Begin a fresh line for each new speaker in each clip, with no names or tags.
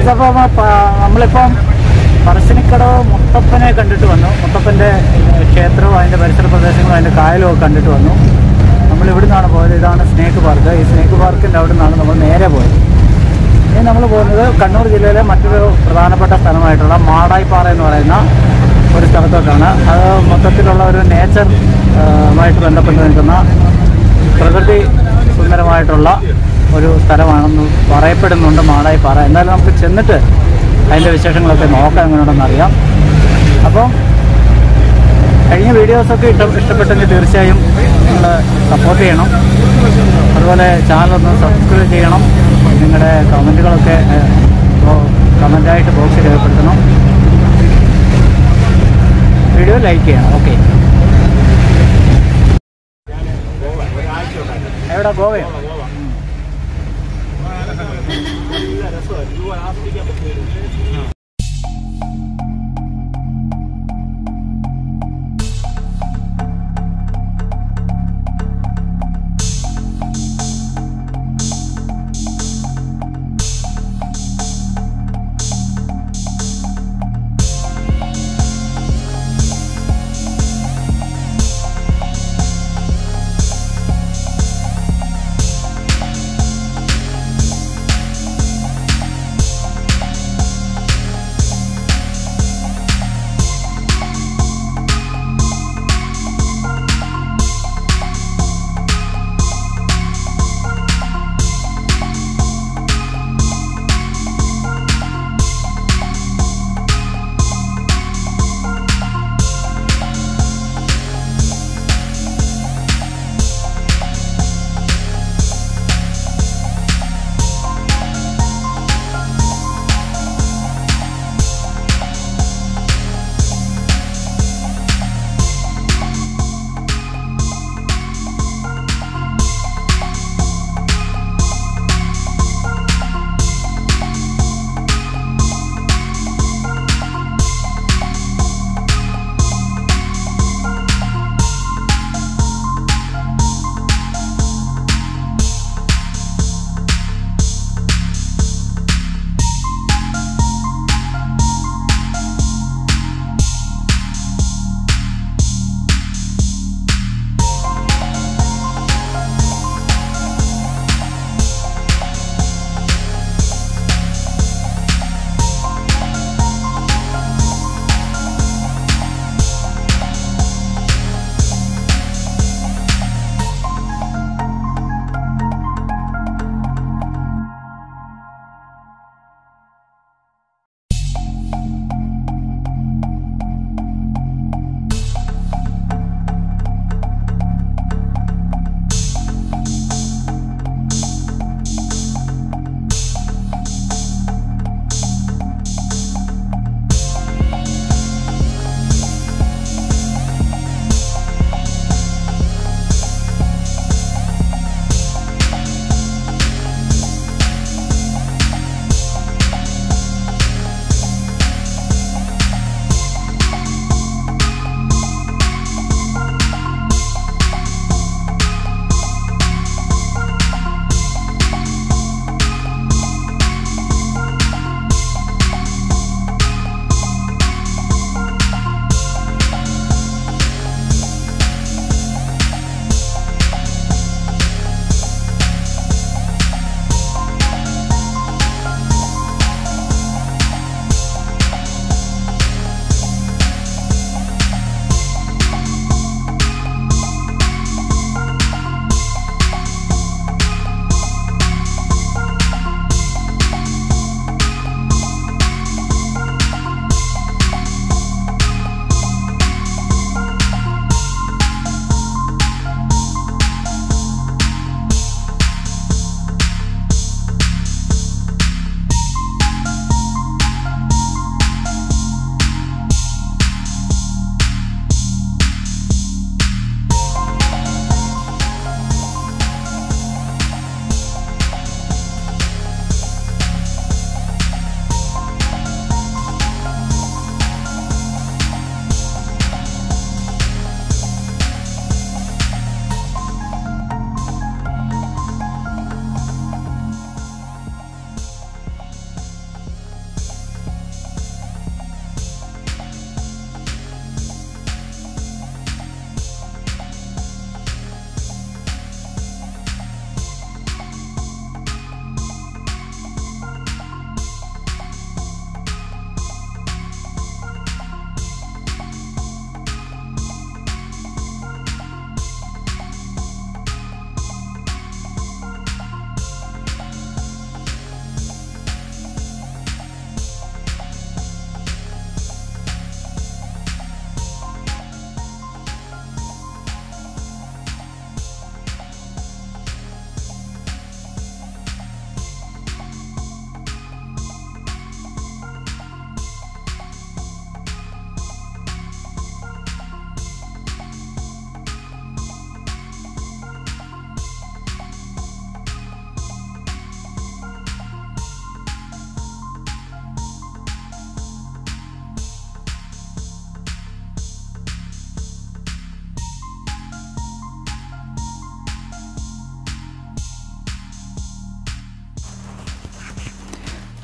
Guys അപ്പോൾ നമ്മളിപ്പം പറശ്ശിനിക്കടവ് മുത്തപ്പനെ കണ്ടിട്ട് വന്നു മുത്തപ്പൻ്റെ ഏഹ്, ക്ഷേത്രവും അതിൻ്റെ പരിസര പ്രദേശങ്ങളും അതിൻ്റെ കായലും ഒക്കെ കണ്ടിട്ട് വന്നു നമ്മൾ ഇവിടെ നിന്നാണ് പോയത് ഇതാണ് സ്നേക്ക് പാർക്ക് ഈ സ്നേക്ക് പാർക്കിൻ്റെ അവിടെ നിന്നാണ് നമ്മൾ നേരെ പോയത് ഇനി നമ്മൾ പോകുന്നത് കണ്ണൂർ ജില്ലയിലെ മറ്റൊരു പ്രധാനപ്പെട്ട സ്ഥലമായിട്ടുള്ള മാടായിപ്പാറ എന്ന് പറയുന്ന ഒരു സ്ഥലത്തോട്ടാണ് അത് മൊത്തത്തിലുള്ള ഒരു നേച്ചർ ആയിട്ട് ബന്ധപ്പെട്ട് നിൽക്കുന്ന പ്രകൃതി സുന്ദരമായിട്ടുള്ള ഒരു സ്ഥലമാണെന്ന് പറയപ്പെടുന്നുണ്ട് മാടായിപ്പാറ എന്നാലും നമുക്ക് ചെന്നിട്ട് അതിൻ്റെ വിശേഷങ്ങളൊക്കെ നോക്കാം എങ്ങനെയുണ്ടെന്ന് അറിയാം അപ്പം കഴിഞ്ഞ വീഡിയോസൊക്കെ ഇഷ്ട ഇഷ്ടപ്പെട്ടെങ്കിൽ തീർച്ചയായും നിങ്ങൾ സപ്പോർട്ട് ചെയ്യണം അതുപോലെ ചാനലൊന്ന് സബ്സ്ക്രൈബ് ചെയ്യണം നിങ്ങളുടെ കമൻറ്റുകളൊക്കെ കമൻറ്റായിട്ട് ബോക്സിൽ രേഖപ്പെടുത്തണം വീഡിയോ ലൈക്ക് ചെയ്യണം ഓക്കെ എവിടെ ഗോവയോ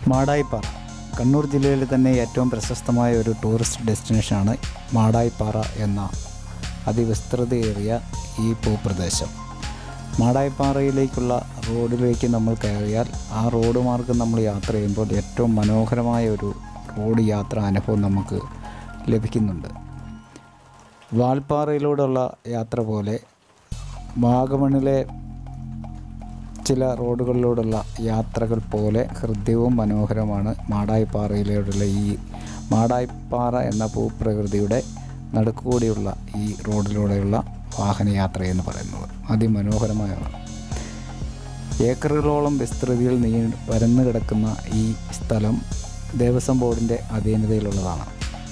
മാടായിപ്പാറ കണ്ണൂർ ജില്ലയിലെ തന്നെ ഏറ്റവും പ്രശസ്തമായ ഒരു ടൂറിസ്റ്റ് ഡെസ്റ്റിനേഷനാണ് മാടായിപ്പാറ എന്ന അതിവിസ്തൃതയേറിയ ഈ ഭൂപ്രദേശം മാടായിപ്പാറയിലേക്കുള്ള റോഡിലേക്ക് നമ്മൾ കയറിയാൽ ആ റോഡ് മാർഗം നമ്മൾ യാത്ര ചെയ്യുമ്പോൾ ഏറ്റവും മനോഹരമായ ഒരു റോഡ് യാത്രാ അനുഭവം നമുക്ക് ലഭിക്കുന്നുണ്ട് വാൽപ്പാറയിലൂടെയുള്ള യാത്ര പോലെ വാഗമണിലെ ചില റോഡുകളിലൂടെയുള്ള യാത്രകൾ പോലെ ഹൃദ്യവും മനോഹരമാണ് മാടായിപ്പാറയിലൂടെയുള്ള ഈ മാടായിപ്പാറ എന്ന ഭൂപ്രകൃതിയുടെ നടുക്കുകൂടിയുള്ള ഈ റോഡിലൂടെയുള്ള വാഹനയാത്ര എന്ന് പറയുന്നത് അതിമനോഹരമായതാണ് ഏക്കറുകളോളം വിസ്തൃതിയിൽ നീ പരന്നു കിടക്കുന്ന ഈ സ്ഥലം ദേവസ്വം ബോർഡിൻ്റെ അധീനതയിലുള്ളതാണ്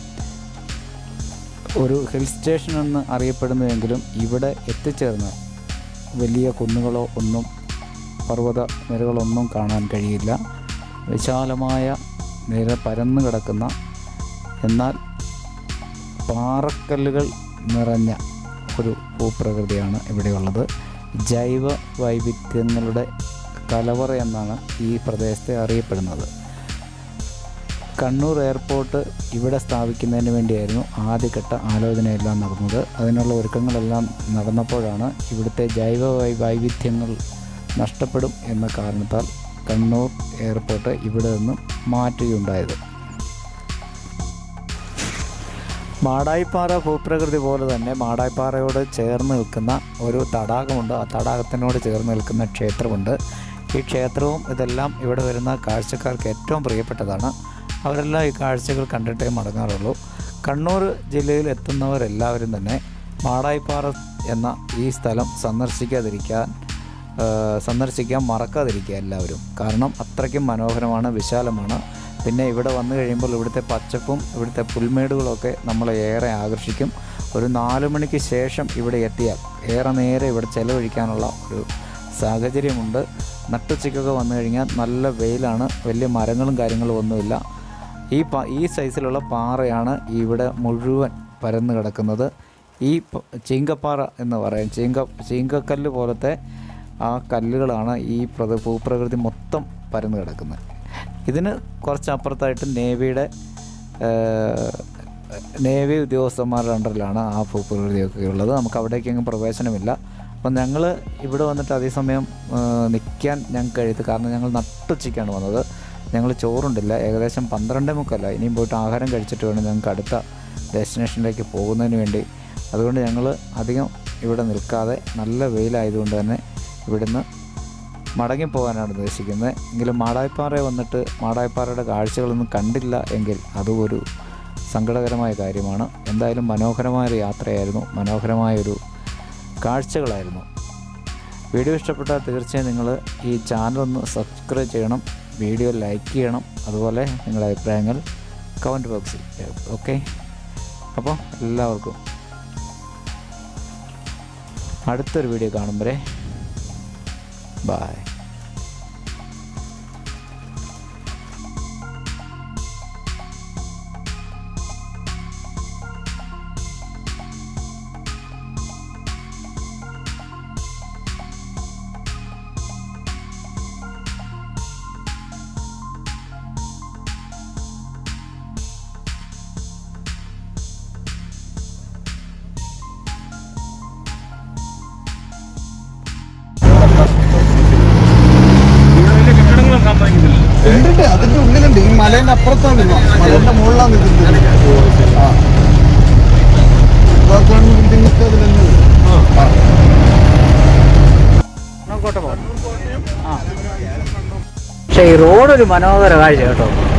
ഒരു ഹിൽ സ്റ്റേഷൻ എന്ന് അറിയപ്പെടുന്നുവെങ്കിലും ഇവിടെ എത്തിച്ചേർന്ന് വലിയ കുന്നുകളോ ഒന്നും പർവ്വത നിരകളൊന്നും കാണാൻ കഴിയില്ല വിശാലമായ നിര പരന്നു കിടക്കുന്ന എന്നാൽ പാറക്കല്ലുകൾ നിറഞ്ഞ ഒരു ഭൂപ്രകൃതിയാണ് ഇവിടെയുള്ളത് ജൈവ വൈവിധ്യങ്ങളുടെ കലവറ എന്നാണ് ഈ പ്രദേശത്തെ അറിയപ്പെടുന്നത് കണ്ണൂർ എയർപോർട്ട് ഇവിടെ സ്ഥാപിക്കുന്നതിന് വേണ്ടിയായിരുന്നു ആദ്യഘട്ട ആലോചനയെല്ലാം നടന്നത് അതിനുള്ള ഒരുക്കങ്ങളെല്ലാം നടന്നപ്പോഴാണ് ഇവിടുത്തെ ജൈവ വൈ- വൈവിധ്യങ്ങൾ നഷ്ടപ്പെടും എന്ന കാരണത്താൽ കണ്ണൂർ എയർപോർട്ട് ഇവിടെ നിന്നും മാറ്റുകയുണ്ടായത് മാടായിപ്പാറ ഭൂപ്രകൃതി പോലെ തന്നെ മാടായിപ്പാറയോട് ചേർന്ന് നിൽക്കുന്ന ഒരു തടാകമുണ്ട് ആ തടാകത്തിനോട് ചേർന്ന് നിൽക്കുന്ന ക്ഷേത്രമുണ്ട് ഈ ക്ഷേത്രവും ഇതെല്ലാം ഇവിടെ വരുന്ന കാഴ്ചക്കാർക്ക് ഏറ്റവും പ്രിയപ്പെട്ടതാണ് അവരെല്ലാം ഈ കാഴ്ചകൾ കണ്ടിട്ടേ മടങ്ങാറുള്ളൂ കണ്ണൂർ ജില്ലയിൽ എത്തുന്നവരെല്ലാവരും തന്നെ മാടായിപ്പാറ എന്ന ഈ സ്ഥലം സന്ദർശിക്കാതിരിക്കാൻ ആ, സന്ദർശിക്കാൻ മറക്കാതിരിക്കുക എല്ലാവരും കാരണം അത്രയ്ക്കും മനോഹരമാണ് വിശാലമാണ് പിന്നെ ഇവിടെ വന്നു കഴിയുമ്പോൾ ഇവിടുത്തെ പച്ചപ്പും ഇവിടുത്തെ പുൽമേടുകളൊക്കെ നമ്മളെ ഏറെ ആകർഷിക്കും ഒരു നാല് മണിക്ക് ശേഷം ഇവിടെ എത്തിയാൽ ഏറെ നേരെ ഇവിടെ ചെലവഴിക്കാനുള്ള ഒരു സാഹചര്യമുണ്ട് നട്ടുച്ചയ്ക്കൊക്കെ വന്നു കഴിഞ്ഞാൽ നല്ല വെയിലാണ് വലിയ മരങ്ങളും കാര്യങ്ങളും ഒന്നുമില്ല ഈ പ ഈ സൈസിലുള്ള പാറയാണ് ഇവിടെ മുഴുവൻ പരന്നു കിടക്കുന്നത് ഈ പ- ചീങ്കപ്പാറ എന്ന് പറയും ചീങ്ക ചീങ്കക്കല്ല് പോലത്തെ ആ കല്ലുകളാണ് ഈ പ്രക ഭൂപ്രകൃതി മൊത്തം പരന്നു കിടക്കുന്നത് ഇതിന് കുറച്ച് അപ്പുറത്തായിട്ട് നേവിയുടെ ഏഹ്, നേവി ഉദ്യോഗസ്ഥന്മാരുടെ അണ്ടറിലാണ് ആ ഭൂപ്രകൃതിയൊക്കെ ഉള്ളത് നമുക്ക് അവിടേക്കെങ്ങും പ്രവേശനമില്ല അപ്പം ഞങ്ങൾ ഇവിടെ വന്നിട്ട് അതേസമയം നിൽക്കാൻ ഞങ്ങൾക്ക് കഴിയത്ത് കാരണം ഞങ്ങൾ നട്ടുച്ചയ്ക്കാണ് വന്നത് ഞങ്ങൾ ചോറുണ്ടില്ല ഏകദേശം പന്ത്രണ്ടേ മുക്കല്ല ഇനിയും പോയിട്ട് ആഹാരം കഴിച്ചിട്ട് വേണം ഞങ്ങൾക്ക് അടുത്ത ഡെസ്റ്റിനേഷനിലേക്ക് പോകുന്നതിന് വേണ്ടി അതുകൊണ്ട് ഞങ്ങൾ അധികം ഇവിടെ നിൽക്കാതെ നല്ല വെയിലായതുകൊണ്ട് തന്നെ ഇവിടുന്ന് മടങ്ങിപ്പോകാനാണ് ഉദ്ദേശിക്കുന്നത് എങ്കിലും മാടായിപ്പാറ വന്നിട്ട് മാടായിപ്പാറയുടെ കാഴ്ചകളൊന്നും കണ്ടില്ല എങ്കിൽ അതും ഒരു സങ്കടകരമായ കാര്യമാണ് എന്തായാലും മനോഹരമായൊരു യാത്രയായിരുന്നു മനോഹരമായൊരു കാഴ്ചകളായിരുന്നു വീഡിയോ ഇഷ്ടപ്പെട്ടാൽ തീർച്ചയായും നിങ്ങൾ ഈ ചാനൽ ഒന്ന് സബ്സ്ക്രൈബ് ചെയ്യണം വീഡിയോ ലൈക്ക് ചെയ്യണം അതുപോലെ നിങ്ങളുടെ അഭിപ്രായങ്ങൾ കമൻറ്റ് ബോക്സിൽ ഓക്കെ അപ്പോൾ എല്ലാവർക്കും അടുത്തൊരു വീഡിയോ കാണും വരെ ബായ്
ഉണ്ട് അതിന്റെ ഉള്ളിലുണ്ട് ഈ മലേന്റെ അപ്പുറത്താണ് ഇത്. മലേന്റെ മുകളിലാണ് ഇത് ആ ഗവൺമെന്റ് ബിൽഡിംഗ് ഒക്കെ അതിൽ തന്നെ ഉണ്ട്. ആ.
കോട്ട പോകണം ആ പക്ഷേ ഈ റോഡൊരു മനോഹര കാഴ്ച കേട്ടോ